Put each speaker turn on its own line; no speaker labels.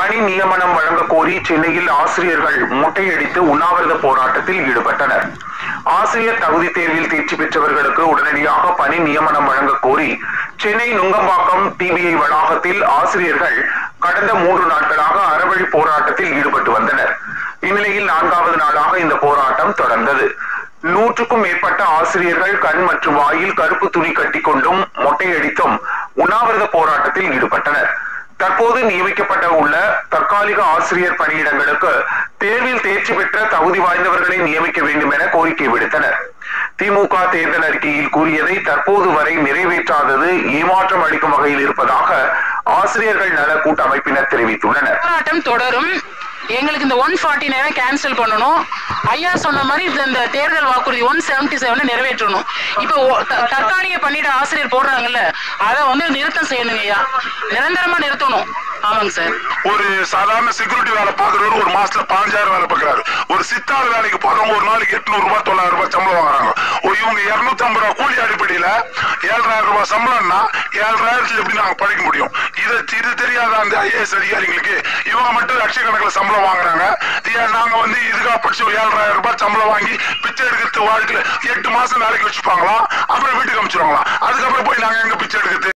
பணி நியமனம் வழங்க கோரி சென்னையில் ஆசிரியர்கள் மொட்டையடித்து உண்ணாவிரத போராட்டத்தில் ஈடுபட்டனர் ஆசிரியர் தகுதி தேர்வில் தேர்ச்சி பெற்றவர்களுக்கு உடனடியாக பணி நியமனம் வழங்க கோரி சென்னை நுங்கம்பாக்கம் டிபிஐ வளாகத்தில் ஆசிரியர்கள் கடந்த மூன்று நாட்களாக அறவழி போராட்டத்தில் ஈடுபட்டு வந்தனர் இந்நிலையில் நான்காவது நாளாக இந்த போராட்டம் தொடர்ந்தது நூற்றுக்கும் மேற்பட்ட ஆசிரியர்கள் கண் மற்றும் வாயில் கருப்பு துணி கட்டிக்கொண்டும் மொட்டையடித்தும் உண்ணாவிரத போராட்டத்தில் ஈடுபட்டனர் தற்போது நியமிக்கப்பட்ட உள்ள தற்காலிக ஆசிரியர் பணியிடங்களுக்கு தேர்வில் தேர்ச்சி பெற்ற தகுதி வாய்ந்தவர்களை நியமிக்க வேண்டும் என கோரிக்கை விடுத்தனர் திமுக தேர்தல் அறிக்கையில் கூறியதை தற்போது வரை நிறைவேற்றாதது ஏமாற்றம் அளிக்கும் வகையில் இருப்பதாக ஆசிரியர்கள் நல கூட்டமைப்பினர் தெரிவித்துள்ளனர்
போராட்டம் தொடரும் எங்களுக்கு இந்த ஒன் ஃபார்ட்டி நைனை கேன்சல் பண்ணணும் ஐயா சொன்ன மாதிரி இந்த- இந்த தேர்தல் வாக்குறுதி ஒன் செவன்டி செவனை நிறைவேற்றணும் இப்போ ஒ- த- தற்காலிக பண்ணிட்டு ஆசிரியர் போடுறாங்கல்ல அதை வந்து நிறுத்தம் செய்யணுங்க ஐயா நிரந்தரமா நிறுத்தணும் ஆமாங்க சார்
ஒரு சாதாரண செக்யூரிட்டி வேலை பாக்குறவரு ஒரு மாசத்துல பாஞ்சாயிரம் வேலை பார்க்கறாரு ஒரு சித்தாள் வேலைக்கு போறவங்க ஒரு நாளைக்கு எட்நூறு ரூபாய் தொள்ளாயிரம் ரூபாய் சம்பளம் வாங்குறாங்க ஒரு இவங்க இருநூத்தி ஐம்பது ரூபாய் கூலி அடிப்படையில ஏழாயிரம் ரூபாய் சம்பளம்னா ஏழாயிரத்துல எப்படி நாங்க படிக்க முடியும் இது இது தெரியாத அந்த ஐஏஎஸ் அதிகாரிகளுக்கு இவங்க மட்டும் லட்சக்கணக்கில் சம்பளம் வாங்குறாங்க ஏன் நாங்க வந்து இதுக்காக படிச்சு ஒரு ஏழாயிரம் ரூபாய் சம்பளம் வாங்கி பிச்சை எடுக்கிறது வாழ்க்கையில எட்டு மாசம் வேலைக்கு வச்சுப்பாங்களாம் அப்புறம் வீட்டுக்கு அனுப்பிச்சிருவாங்களாம் அதுக்கப்புறம் போய் நாங்க எங்க பிச்சை எடுக்கிறது